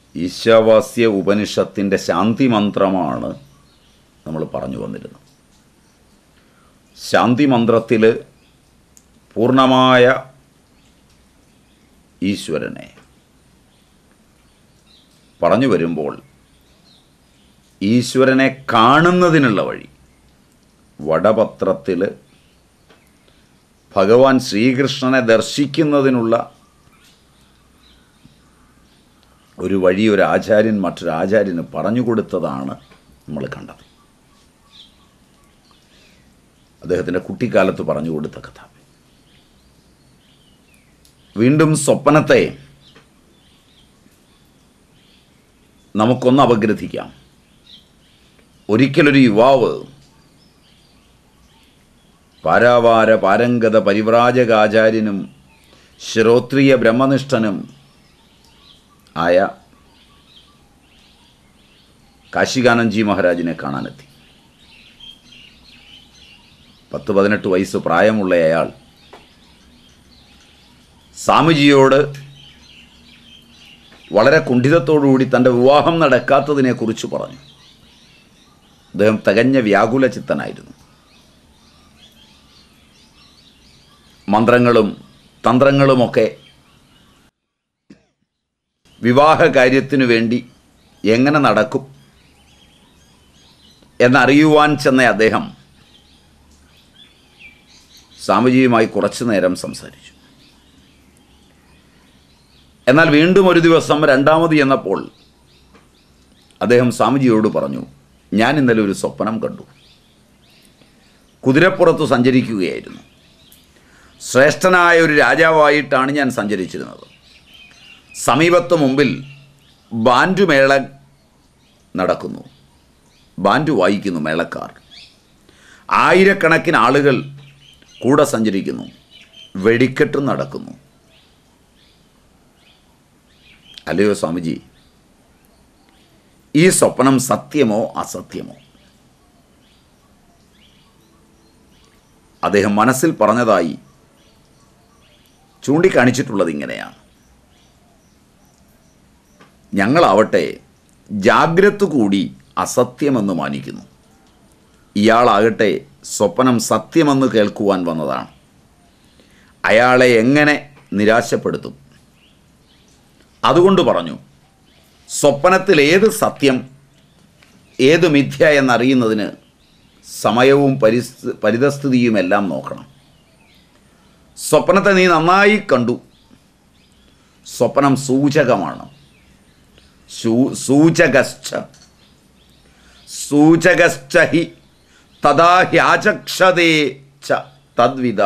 ഈശാവാസ്യ ഉപനിഷത്തിൻ്റെ ശാന്തി മന്ത്രമാണ് നമ്മൾ പറഞ്ഞു വന്നിരുന്നത് ശാന്തി മന്ത്രത്തിൽ പൂർണ്ണമായ ഈശ്വരനെ പറഞ്ഞു വരുമ്പോൾ ഈശ്വരനെ കാണുന്നതിനുള്ള വഴി വടപത്രത്തിൽ ഭഗവാൻ ശ്രീകൃഷ്ണനെ ദർശിക്കുന്നതിനുള്ള ഒരു വഴി ഒരു ആചാര്യൻ മറ്റൊരു ആചാര്യന് പറഞ്ഞു കൊടുത്തതാണ് നമ്മൾ കണ്ടത് അദ്ദേഹത്തിൻ്റെ കുട്ടിക്കാലത്ത് പറഞ്ഞു കൊടുത്ത കഥ വീണ്ടും സ്വപ്നത്തെ നമുക്കൊന്ന് അപഗ്രഥിക്കാം ഒരിക്കലൊരു യുവാവ് പാരാവാര പാരംഗത പരിവ്രാജകാചാര്യനും ശ്രോത്രിയ ബ്രഹ്മനിഷ്ഠനും ആയ കാശികാനന്ദജി മഹാരാജിനെ കാണാനെത്തി പത്ത് പതിനെട്ട് വയസ്സ് പ്രായമുള്ള അയാൾ സ്വാമിജിയോട് വളരെ കുണ്ഠിതത്തോടുകൂടി തൻ്റെ വിവാഹം നടക്കാത്തതിനെക്കുറിച്ച് പറഞ്ഞു അദ്ദേഹം തികഞ്ഞ വ്യാകുല ചിത്തനായിരുന്നു മന്ത്രങ്ങളും തന്ത്രങ്ങളുമൊക്കെ വിവാഹ കാര്യത്തിനു വേണ്ടി എങ്ങനെ നടക്കും എന്നറിയുവാൻ ചെന്ന അദ്ദേഹം സ്വാമിജിയുമായി കുറച്ചു നേരം സംസാരിച്ചു എന്നാൽ വീണ്ടും ഒരു ദിവസം രണ്ടാമത് എന്നപ്പോൾ അദ്ദേഹം സ്വാമിജിയോട് പറഞ്ഞു ഞാൻ ഇന്നലെ ഒരു സ്വപ്നം കണ്ടു കുതിരപ്പുറത്ത് സഞ്ചരിക്കുകയായിരുന്നു ശ്രേഷ്ഠനായ ഒരു രാജാവായിട്ടാണ് ഞാൻ സഞ്ചരിച്ചിരുന്നത് സമീപത്ത് മുമ്പിൽ ബാൻഡു മേള നടക്കുന്നു ബാൻഡു വായിക്കുന്നു മേളക്കാർ ആയിരക്കണക്കിന് ആളുകൾ കൂടെ സഞ്ചരിക്കുന്നു വെടിക്കെട്ടും നടക്കുന്നു അല്ലയോ സ്വാമിജി ഈ സ്വപ്നം സത്യമോ അസത്യമോ അദ്ദേഹം മനസ്സിൽ പറഞ്ഞതായി ചൂണ്ടിക്കാണിച്ചിട്ടുള്ളത് ഇങ്ങനെയാണ് ഞങ്ങളാവട്ടെ ജാഗ്രത കൂടി അസത്യമെന്ന് മാനിക്കുന്നു ഇയാളാകട്ടെ സ്വപ്നം സത്യമെന്ന് കേൾക്കുവാൻ വന്നതാണ് അയാളെ എങ്ങനെ നിരാശപ്പെടുത്തും അതുകൊണ്ട് പറഞ്ഞു സ്വപ്നത്തിൽ ഏത് സത്യം ഏത് മിഥ്യ എന്നറിയുന്നതിന് സമയവും പരിസ്ഥ പരിതസ്ഥിതിയുമെല്ലാം നോക്കണം സ്വപ്നത്തെ നീ നന്നായി കണ്ടു സ്വപ്നം സൂചകമാണ് സൂ- സൂചകശ്ച സൂചകശ്ച ഹി തഥാ ഹ്യാചക്ഷതേ ച തദ്വിധ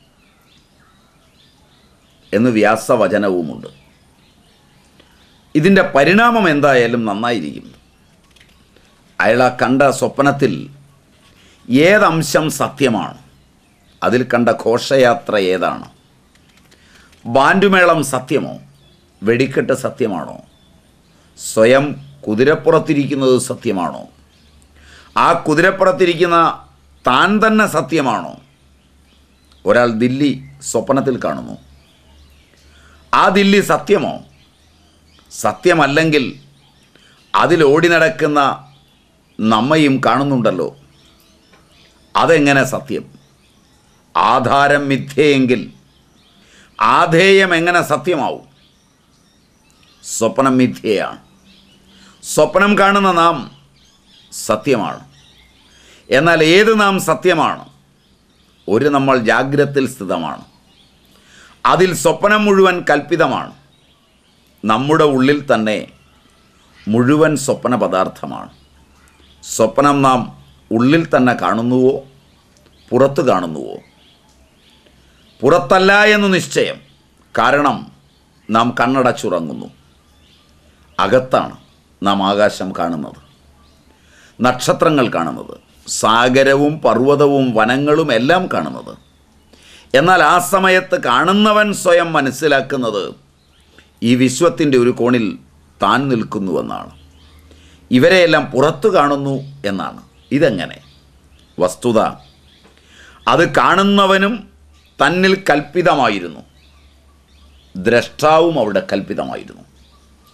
എന്ന് വ്യാസവചനവുമുണ്ട് ഇതിൻ്റെ പരിണാമം എന്തായാലും നന്നായിരിക്കും അയാൾ ആ കണ്ട സ്വപ്നത്തിൽ ഏതംശം സത്യമാണ് അതിൽ കണ്ട ഘോഷയാത്ര ഏതാണ് ബാൻഡുമേളം സത്യമോ വെടിക്കെട്ട് സത്യമാണോ സ്വയം കുതിരപ്പുറത്തിരിക്കുന്നത് സത്യമാണോ ആ കുതിരപ്പുറത്തിരിക്കുന്ന താൻ തന്നെ സത്യമാണോ ഒരാൾ ദില്ലി സ്വപ്നത്തിൽ കാണുന്നു ആ ദില്ലി സത്യമോ സത്യമല്ലെങ്കിൽ അതിലോടി നടക്കുന്ന നമ്മയും കാണുന്നുണ്ടല്ലോ അതെങ്ങനെ സത്യം ആധാരം മിഥ്യയെങ്കിൽ ആധേയം എങ്ങനെ സത്യമാവും സ്വപ്നം മിഥ്യയാണ് സ്വപ്നം കാണുന്ന നാം സത്യമാണ് എന്നാൽ ഏത് നാം സത്യമാണ് ഒരു നമ്മൾ ജാഗ്രത്തിൽ സ്ഥിതമാണ് അതിൽ സ്വപ്നം മുഴുവൻ കൽപ്പിതമാണ് നമ്മുടെ ഉള്ളിൽ തന്നെ മുഴുവൻ സ്വപ്ന പദാർത്ഥമാണ് സ്വപ്നം നാം ഉള്ളിൽ തന്നെ കാണുന്നുവോ പുറത്ത് കാണുന്നുവോ പുറത്തല്ല എന്ന് നിശ്ചയം കാരണം നാം കണ്ണടച്ചുറങ്ങുന്നു അകത്താണ് നാം ആകാശം കാണുന്നത് നക്ഷത്രങ്ങൾ കാണുന്നത് സാഗരവും പർവ്വതവും വനങ്ങളും എല്ലാം കാണുന്നത് എന്നാൽ ആ സമയത്ത് കാണുന്നവൻ സ്വയം മനസ്സിലാക്കുന്നത് ഈ വിശ്വത്തിൻ്റെ ഒരു കോണിൽ താൻ നിൽക്കുന്നുവെന്നാണ് ഇവരെയെല്ലാം പുറത്തു കാണുന്നു എന്നാണ് ഇതെങ്ങനെ വസ്തുത അത് കാണുന്നവനും തന്നിൽ കൽപ്പിതമായിരുന്നു ദ്രഷ്ടാവും അവിടെ കൽപ്പിതമായിരുന്നു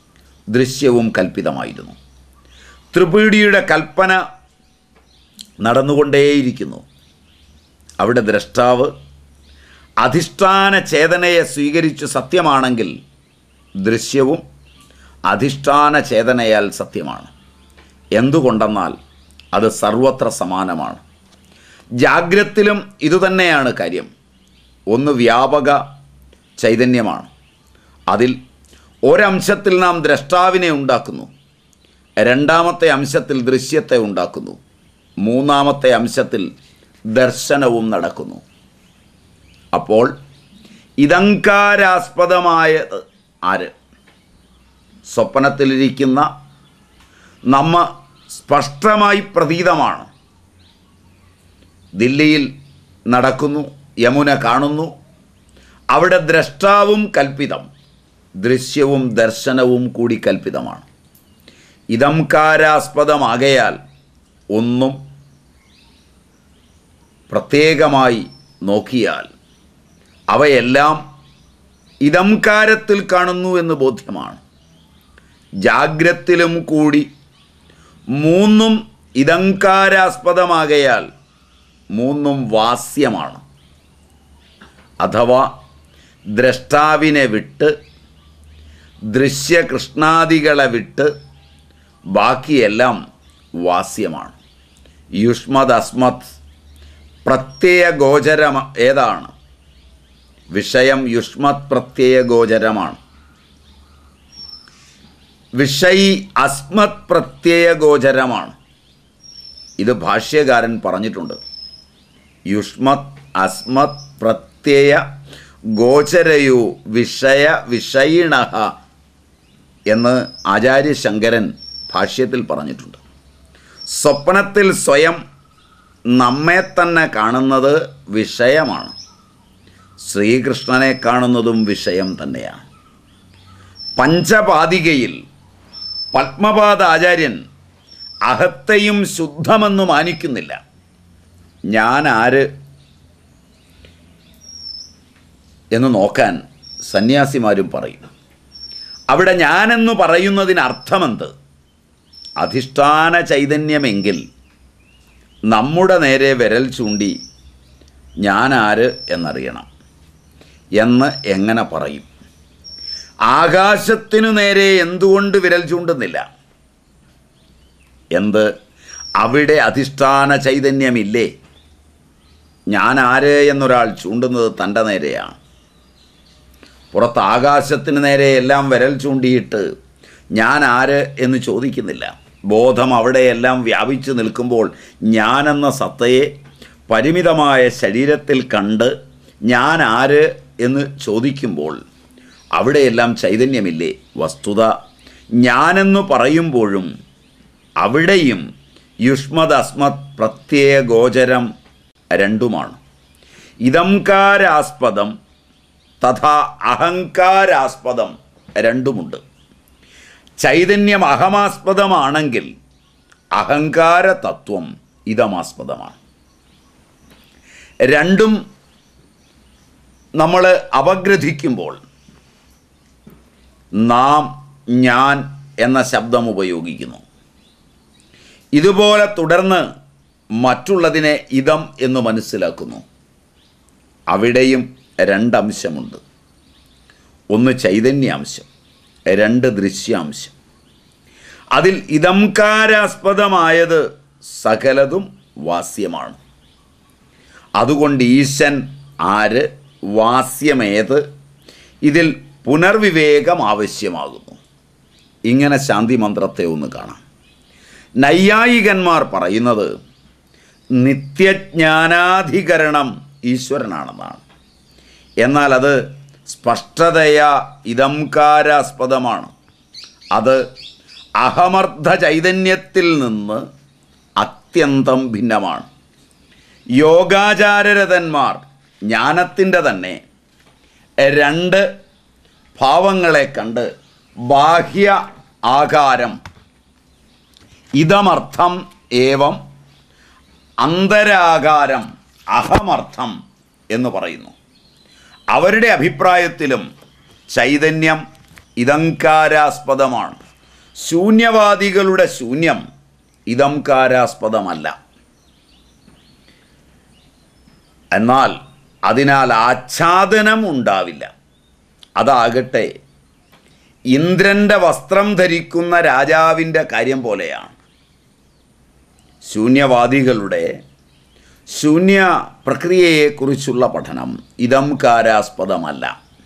ദൃശ്യവും കൽപ്പിതമായിരുന്നു ത്രിപീഡിയുടെ കൽപ്പന നടന്നുകൊണ്ടേയിരിക്കുന്നു അവിടെ ദ്രഷ്ടാവ് അധിഷ്ഠാന ചേതനയെ സ്വീകരിച്ച് സത്യമാണെങ്കിൽ ദൃശ്യവും അധിഷ്ഠാന ചേതനയാൽ സത്യമാണ് എന്തുകൊണ്ടെന്നാൽ അത് സർവത്ര സമാനമാണ് ജാഗ്രത്തിലും ഇതുതന്നെയാണ് കാര്യം ഒന്ന് വ്യാപക ചൈതന്യമാണ് അതിൽ ഒരംശത്തിൽ നാം ദ്രഷ്ടാവിനെ ഉണ്ടാക്കുന്നു രണ്ടാമത്തെ അംശത്തിൽ ദൃശ്യത്തെ ഉണ്ടാക്കുന്നു മൂന്നാമത്തെ അംശത്തിൽ ദർശനവും നടക്കുന്നു അപ്പോൾ ഇതങ്കാരാസ്പദമായത് ആര് സ്വപ്നത്തിലിരിക്കുന്ന നമ്മ സ്പഷ്ടമായി പ്രതീതമാണ് ദില്ലിയിൽ നടക്കുന്നു യമുന കാണുന്നു അവിടെ ദ്രഷ്ടാവും കൽപ്പിതം ദൃശ്യവും ദർശനവും കൂടി കൽപ്പിതമാണ് ഇതംകാരാസ്പദമാകയാൽ ഒന്നും പ്രത്യേകമായി നോക്കിയാൽ അവയെല്ലാം ഇതംകാരത്തിൽ കാണുന്നു എന്ന് ബോധ്യമാണ് ജാഗ്രത്തിലും കൂടി മൂന്നും ഇതങ്കാരാസ്പദമാകയാൽ മൂന്നും വാസ്യമാണ് അഥവാ ദ്രഷ്ടാവിനെ വിട്ട് ദൃശ്യകൃഷ്ണാദികളെ വിട്ട് ബാക്കിയെല്ലാം വാസ്യമാണ് യുഷ്മത് അസ്മത് പ്രത്യയ ഗോചരം ഏതാണ് വിഷയം യുഷ്മത് പ്രത്യയ ഗോചരമാണ് വിഷയി അസ്മത് പ്രത്യയ ഗോചരമാണ് ഇത് ഭാഷ്യകാരൻ പറഞ്ഞിട്ടുണ്ട് യുഷ്മത് അസ്മത് പ്രത്യയ ഗോചരയോ വിഷയ വിഷയിണ എന്ന് ആചാര്യശങ്കരൻ ഭാഷ്യത്തിൽ പറഞ്ഞിട്ടുണ്ട് സ്വപ്നത്തിൽ സ്വയം നമ്മെ തന്നെ കാണുന്നത് വിഷയമാണ് ശ്രീകൃഷ്ണനെ കാണുന്നതും വിഷയം തന്നെയാണ് പഞ്ചപാതികയിൽ പത്മപാദ ആചാര്യൻ അഹത്തെയും ശുദ്ധമെന്ന് മാനിക്കുന്നില്ല ഞാൻ ആര് എന്ന് നോക്കാൻ സന്യാസിമാരും പറയും അവിടെ ഞാനെന്ന് പറയുന്നതിന് അർത്ഥമെന്ത് അധിഷ്ഠാന ചൈതന്യമെങ്കിൽ നമ്മുടെ നേരെ വിരൽ ചൂണ്ടി ഞാൻ ആര് എന്നറിയണം എന്ന് എങ്ങനെ പറയും ആകാശത്തിനു നേരെ എന്തുകൊണ്ട് വിരൽ ചൂണ്ടുന്നില്ല എന്ത് അവിടെ അധിഷ്ഠാന ചൈതന്യമില്ലേ ഞാൻ ആര് എന്നൊരാൾ ചൂണ്ടുന്നത് തൻ്റെ നേരെയാണ് പുറത്ത് ആകാശത്തിന് നേരെ എല്ലാം വിരൽ ചൂണ്ടിയിട്ട് ഞാൻ ആര് എന്ന് ചോദിക്കുന്നില്ല ബോധം അവിടെയെല്ലാം വ്യാപിച്ചു നിൽക്കുമ്പോൾ ഞാനെന്ന സത്തയെ പരിമിതമായ ശരീരത്തിൽ കണ്ട് ഞാൻ ആര് എന്ന് ചോദിക്കുമ്പോൾ അവിടെയെല്ലാം ചൈതന്യമില്ലേ വസ്തുത ഞാനെന്ന് പറയുമ്പോഴും അവിടെയും യുഷ്മത് അസ്മത് പ്രത്യയ ഗോചരം രണ്ടുമാണ് ഇതംകാരാസ്പദം തഥാ അഹങ്കാരാസ്പദം രണ്ടുമുണ്ട് ചൈതന്യം അഹമാസ്പദമാണെങ്കിൽ അഹങ്കാര തത്വം ഇതമാസ്പദമാണ് രണ്ടും നമ്മൾ അപഗ്രഥിക്കുമ്പോൾ നാം ഞാൻ എന്ന ശബ്ദം ഉപയോഗിക്കുന്നു ഇതുപോലെ തുടർന്ന് മറ്റുള്ളതിനെ ഇതം എന്ന് മനസ്സിലാക്കുന്നു അവിടെയും രണ്ടംശമുണ്ട് ഒന്ന് ചൈതന്യാംശം രണ്ട് ദൃശ്യാംശം അതിൽ ഇതംകാരാസ്പദമായത് സകലതും വാസ്യമാണ് അതുകൊണ്ട് ഈശൻ ആര് വാസ്യമേത് ഇതിൽ പുനർവിവേകം ആവശ്യമാകുന്നു ഇങ്ങനെ ശാന്തി മന്ത്രത്തെ ഒന്ന് കാണാം നൈയായികന്മാർ പറയുന്നത് നിത്യജ്ഞാനാധികരണം ഈശ്വരനാണെന്നാണ് എന്നാൽ അത് സ്പഷ്ടതയാ ഇതംകാരാസ്പദമാണ് അത് അഹമർദ്ധ ചൈതന്യത്തിൽ നിന്ന് അത്യന്തം ഭിന്നമാണ് യോഗാചാരരഥന്മാർ ജ്ഞാനത്തിൻ്റെ തന്നെ രണ്ട് ഭാവങ്ങളെ കണ്ട് ബാഹ്യ ആകാരം ഇതമർത്ഥം ഏവം അന്തരാകാരം അഹമർത്ഥം എന്ന് പറയുന്നു അവരുടെ അഭിപ്രായത്തിലും ചൈതന്യം ഇതങ്കാരാസ്പദമാണ് ശൂന്യവാദികളുടെ ശൂന്യം ഇതംകാരാസ്പദമല്ല എന്നാൽ അതിനാൽ ആച്ഛാദനം ഉണ്ടാവില്ല അതാകട്ടെ ഇന്ദ്രൻ്റെ വസ്ത്രം ധരിക്കുന്ന രാജാവിൻ്റെ കാര്യം പോലെയാണ് ശൂന്യവാദികളുടെ ശൂന്യ പ്രക്രിയയെക്കുറിച്ചുള്ള പഠനം ഇതംകാരാസ്പദമല്ല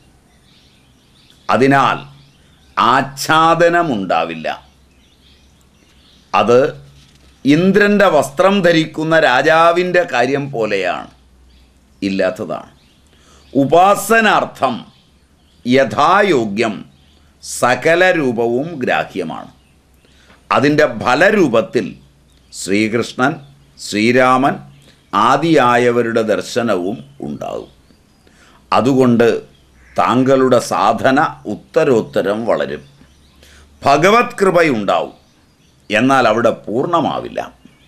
അതിനാൽ ആച്ഛാദനമുണ്ടാവില്ല അത് ഇന്ദ്രൻ്റെ വസ്ത്രം ധരിക്കുന്ന രാജാവിൻ്റെ കാര്യം പോലെയാണ് ഇല്ലാത്തതാണ് ഉപാസനാർത്ഥം യഥായോഗ്യം സകല രൂപവും ഗ്രാഹ്യമാണ് അതിൻ്റെ ഫലരൂപത്തിൽ ശ്രീകൃഷ്ണൻ ശ്രീരാമൻ ആദിയായവരുടെ ദർശനവും ഉണ്ടാകും അതുകൊണ്ട് താങ്കളുടെ സാധന ഉത്തരോത്തരം വളരും ഭഗവത് കൃപയുണ്ടാവും എന്നാൽ അവിടെ പൂർണ്ണമാവില്ല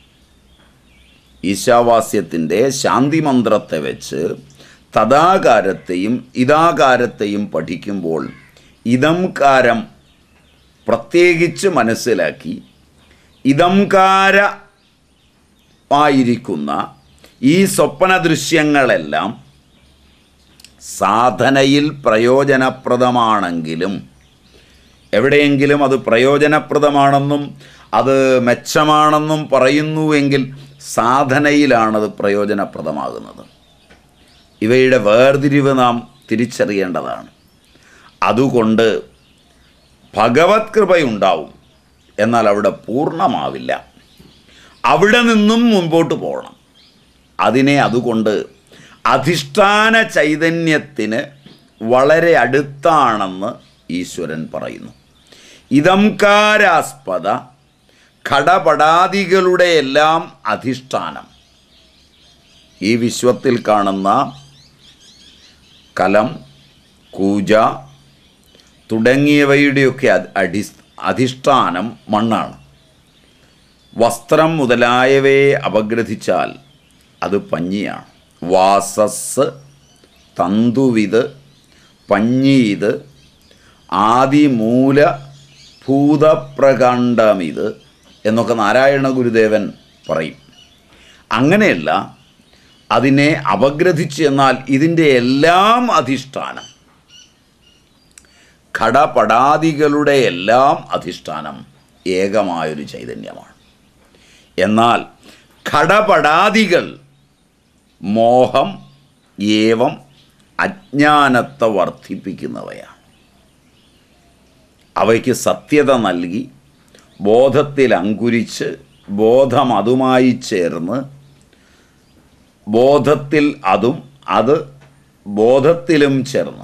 ഈശാവാസ്യത്തിൻ്റെ ശാന്തിമന്ത്രത്തെ വെച്ച് തഥാകാരത്തെയും ഇതാകാരത്തെയും പഠിക്കുമ്പോൾ ഇതംകാരം പ്രത്യേകിച്ച് മനസ്സിലാക്കി ഇതംകാര ആയിരിക്കുന്ന ഈ സ്വപ്ന ദൃശ്യങ്ങളെല്ലാം സാധനയിൽ പ്രയോജനപ്രദമാണെങ്കിലും എവിടെയെങ്കിലും അത് പ്രയോജനപ്രദമാണെന്നും അത് മെച്ചമാണെന്നും പറയുന്നുവെങ്കിൽ സാധനയിലാണത് പ്രയോജനപ്രദമാകുന്നത് ഇവയുടെ വേർതിരിവ് നാം തിരിച്ചറിയേണ്ടതാണ് അതുകൊണ്ട് ഭഗവത് കൃപയുണ്ടാവും എന്നാൽ അവിടെ പൂർണ്ണമാവില്ല അവിടെ നിന്നും മുൻപോട്ട് പോകണം അതിനെ അതുകൊണ്ട് അധിഷ്ഠാന ചൈതന്യത്തിന് വളരെ അടുത്താണെന്ന് ഈശ്വരൻ പറയുന്നു ഇതംകാരാസ്പദ ഘടപടാദികളുടെ എല്ലാം അധിഷ്ഠാനം ഈ വിശ്വത്തിൽ കാണുന്ന കലം കൂജ തുടങ്ങിയവയുടെയൊക്കെ അധ് അടി അധിഷ്ഠാനം മണ്ണാണ് വസ്ത്രം മുതലായവയെ അപഗ്രഥിച്ചാൽ അത് പഞ്ഞിയാണ് വാസസ് തന്തുവിത് പഞ്ഞീത് ആദിമൂല ഭൂതപ്രകാണ്ഡമിത് എന്നൊക്കെ നാരായണ ഗുരുദേവൻ പറയും അങ്ങനെയല്ല അതിനെ അപഗ്രഥിച്ച് എന്നാൽ ഇതിൻ്റെ എല്ലാം അധിഷ്ഠാനം ഘടപടാദികളുടെ എല്ലാം അധിഷ്ഠാനം ഏകമായൊരു ചൈതന്യമാണ് എന്നാൽ ഘടപടാദികൾ മോഹം ഏവം അജ്ഞാനത്തെ വർദ്ധിപ്പിക്കുന്നവയാണ് അവയ്ക്ക് സത്യത നൽകി ബോധത്തിൽ അങ്കുരിച്ച് ബോധം അതുമായി ചേർന്ന് ബോധത്തിൽ അതും അത് ബോധത്തിലും ചേർന്ന്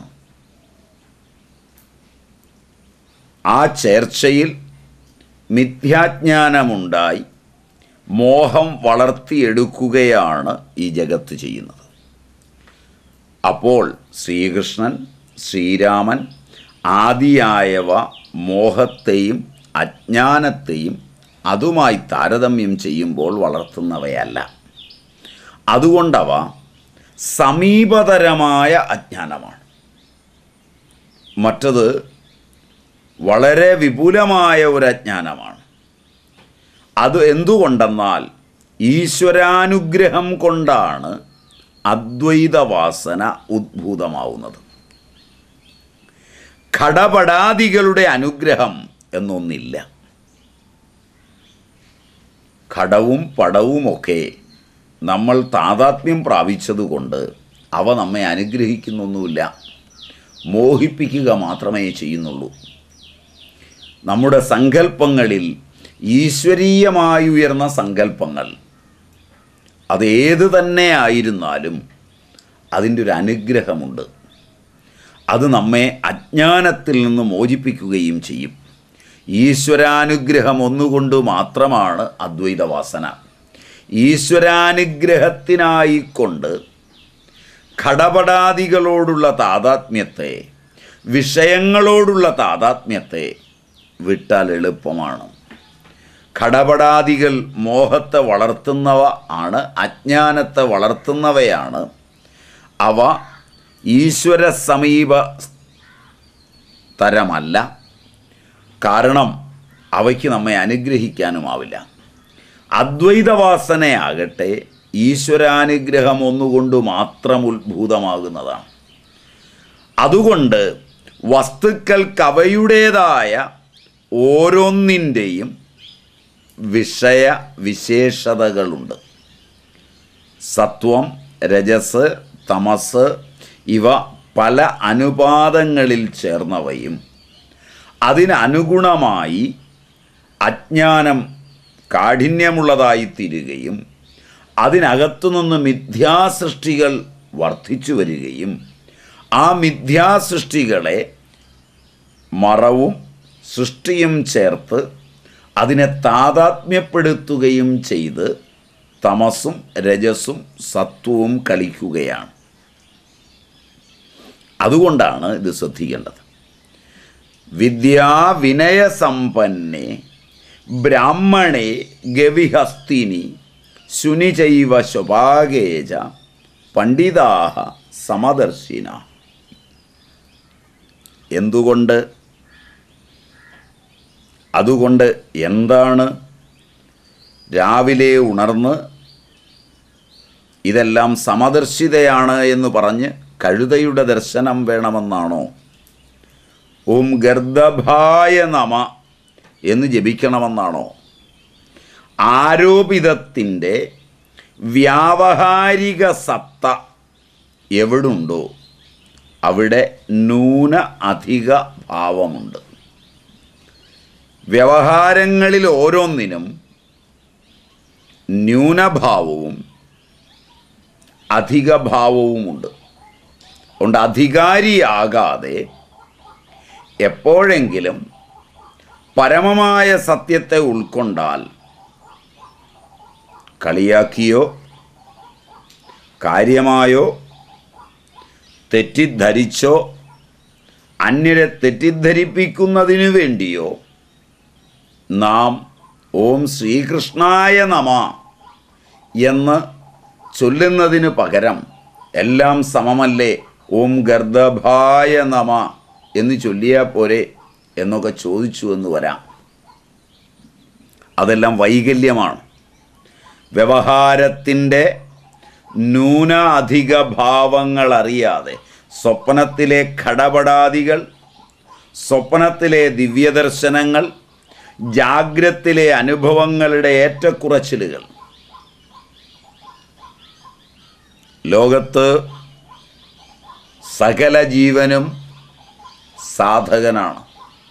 ആ ചേർച്ചയിൽ മിഥ്യാജ്ഞാനമുണ്ടായി മോഹം വളർത്തിയെടുക്കുകയാണ് ഈ ജഗത്ത് ചെയ്യുന്നത് അപ്പോൾ ശ്രീകൃഷ്ണൻ ശ്രീരാമൻ ആദിയായവ മോഹത്തെയും അജ്ഞാനത്തെയും അതുമായി താരതമ്യം ചെയ്യുമ്പോൾ വളർത്തുന്നവയല്ല അതുകൊണ്ടവ സമീപതരമായ അജ്ഞാനമാണ് മറ്റത് വളരെ വിപുലമായ ഒരു അജ്ഞാനമാണ് അത് എന്തുകൊണ്ടെന്നാൽ ഈശ്വരാനുഗ്രഹം കൊണ്ടാണ് അദ്വൈതവാസന ഉദ്ഭൂതമാവുന്നത് ഘടപടാദികളുടെ അനുഗ്രഹം എന്നൊന്നില്ല ഘടവും പടവുമൊക്കെ നമ്മൾ താതാത്മ്യം പ്രാപിച്ചതുകൊണ്ട് അവ നമ്മെ അനുഗ്രഹിക്കുന്നൊന്നുമില്ല മോഹിപ്പിക്കുക മാത്രമേ ചെയ്യുന്നുള്ളൂ നമ്മുടെ സങ്കല്പങ്ങളിൽ ഈശ്വരീയമായി ഉയർന്ന സങ്കല്പങ്ങൾ അതേത് തന്നെ ആയിരുന്നാലും അതിൻ്റെ ഒരു അനുഗ്രഹമുണ്ട് അത് നമ്മെ അജ്ഞാനത്തിൽ നിന്ന് മോചിപ്പിക്കുകയും ചെയ്യും ഈശ്വരാനുഗ്രഹം ഒന്നുകൊണ്ട് മാത്രമാണ് അദ്വൈതവാസന ഈശ്വരാനുഗ്രഹത്തിനായിക്കൊണ്ട് ഘടപടാദികളോടുള്ള താതാത്മ്യത്തെ വിഷയങ്ങളോടുള്ള താതാത്മ്യത്തെ വിട്ടാൽ എളുപ്പമാണ് ഘടപടാദികൾ മോഹത്തെ വളർത്തുന്നവ ആണ് അജ്ഞാനത്തെ വളർത്തുന്നവയാണ് അവ ഈശ്വര സമീപ തരമല്ല കാരണം അവയ്ക്ക് നമ്മെ അനുഗ്രഹിക്കാനുമാവില്ല അദ്വൈതവാസനയാകട്ടെ ഈശ്വരാനുഗ്രഹം ഒന്നുകൊണ്ട് മാത്രം ഉത്ഭൂതമാകുന്നതാണ് അതുകൊണ്ട് വസ്തുക്കൾക്ക് അവയുടേതായ ഓരോന്നിൻ്റെയും വിഷയ വിശേഷതകളുണ്ട് സത്വം രജസ് തമസ് ഇവ പല അനുപാതങ്ങളിൽ ചേർന്നവയും അതിനനുഗുണമായി അജ്ഞാനം കാഠിന്യമുള്ളതായി തീരുകയും അതിനകത്തുനിന്ന് മിഥ്യാസൃഷ്ടികൾ വർദ്ധിച്ചു വരികയും ആ മിഥ്യാസൃഷ്ടികളെ മറവും സൃഷ്ടിയും ചേർത്ത് അതിനെ താതാത്മ്യപ്പെടുത്തുകയും ചെയ്ത് തമസും രജസും സത്വവും കളിക്കുകയാണ് അതുകൊണ്ടാണ് ഇത് ശ്രദ്ധിക്കേണ്ടത് വിദ്യാവിനയസമ്പന്നെ ബ്രാഹ്മണേ ഗവിഹസ്തിനി ശുനിചൈവ ശുഭാഗേജ പണ്ഡിതാഹ സമദർശിന എന്തുകൊണ്ട് അതുകൊണ്ട് എന്താണ് രാവിലെ ഉണർന്ന് ഇതെല്ലാം സമദർശിതയാണ് എന്ന് പറഞ്ഞ് കഴുതയുടെ ദർശനം വേണമെന്നാണോ ഓം ഗർദഭായ നമ എന്ന് ജപിക്കണമെന്നാണോ ആരോപിതത്തിൻ്റെ വ്യാവഹാരിക സത്ത എവിടുണ്ടോ അവിടെ നൂന അധിക ഭാവമുണ്ട് വ്യവഹാരങ്ങളിൽ ഓരോന്നിനും ന്യൂനഭാവവും അധികഭാവവുമുണ്ട് അതുകൊണ്ട് അധികാരിയാകാതെ എപ്പോഴെങ്കിലും പരമമായ സത്യത്തെ ഉൾക്കൊണ്ടാൽ കളിയാക്കിയോ കാര്യമായോ തെറ്റിദ്ധരിച്ചോ അന്യരെ തെറ്റിദ്ധരിപ്പിക്കുന്നതിനു വേണ്ടിയോ നാം ഓം ശ്രീകൃഷ്ണായ നമ എന്ന് ചൊല്ലുന്നതിന് പകരം എല്ലാം സമമല്ലേ ഓം ഗർദഭായ നമ എന്ന് ചൊല്ലിയാൽ പോരെ എന്നൊക്കെ ചോദിച്ചു എന്ന് വരാം അതെല്ലാം വൈകല്യമാണ് വ്യവഹാരത്തിൻ്റെ ന്യൂന അധിക ഭാവങ്ങൾ അറിയാതെ സ്വപ്നത്തിലെ ഘടപടാദികൾ സ്വപ്നത്തിലെ ദിവ്യദർശനങ്ങൾ ജാഗ്രത്തിലെ അനുഭവങ്ങളുടെ ഏറ്റക്കുറച്ചിലുകൾ ലോകത്ത് സകല ജീവനും സാധകനാണ്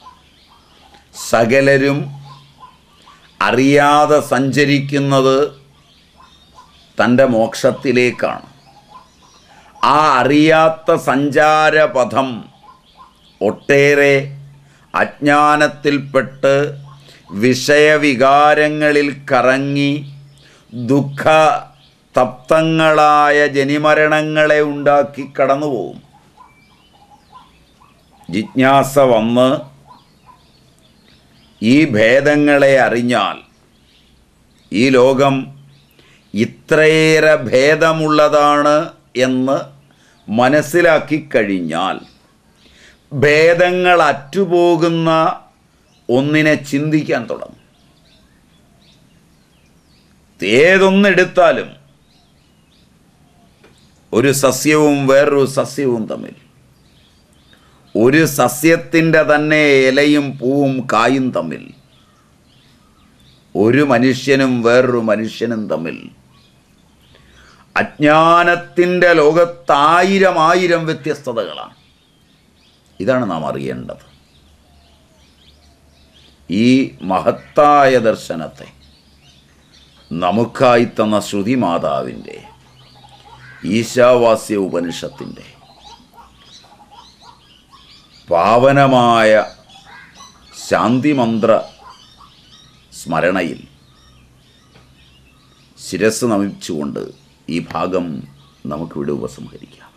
സകലരും അറിയാതെ സഞ്ചരിക്കുന്നത് തൻ്റെ മോക്ഷത്തിലേക്കാണ് ആ അറിയാത്ത സഞ്ചാരപഥം ഒട്ടേറെ അജ്ഞാനത്തിൽപ്പെട്ട് വിഷയവികാരങ്ങളിൽ കറങ്ങി ദുഃഖ തപ്തങ്ങളായ ജനിമരണങ്ങളെ ഉണ്ടാക്കി കടന്നുപോകും ജിജ്ഞാസ വന്ന് ഈ ഭേദങ്ങളെ അറിഞ്ഞാൽ ഈ ലോകം ഇത്രയേറെ ഭേദമുള്ളതാണ് എന്ന് മനസ്സിലാക്കി കഴിഞ്ഞാൽ ഭേദങ്ങൾ അറ്റുപോകുന്ന ഒന്നിനെ ചിന്തിക്കാൻ തുടങ്ങും ഏതൊന്നെടുത്താലും ഒരു സസ്യവും വേറൊരു സസ്യവും തമ്മിൽ ഒരു സസ്യത്തിൻ്റെ തന്നെ ഇലയും പൂവും കായും തമ്മിൽ ഒരു മനുഷ്യനും വേറൊരു മനുഷ്യനും തമ്മിൽ അജ്ഞാനത്തിൻ്റെ ലോകത്തായിരം ആയിരം വ്യത്യസ്തതകളാണ് ഇതാണ് നാം അറിയേണ്ടത് ഈ മഹത്തായ ദർശനത്തെ നമുക്കായി തന്ന ശ്രുതി മാതാവിൻ്റെ ഈശാവാസ്യ ഉപനിഷത്തിൻ്റെ പാവനമായ ശാന്തിമന്ത്ര സ്മരണയിൽ ശിരസ് നമിച്ചുകൊണ്ട് ഈ ഭാഗം നമുക്കിവിടെ ഉപസംഹരിക്കാം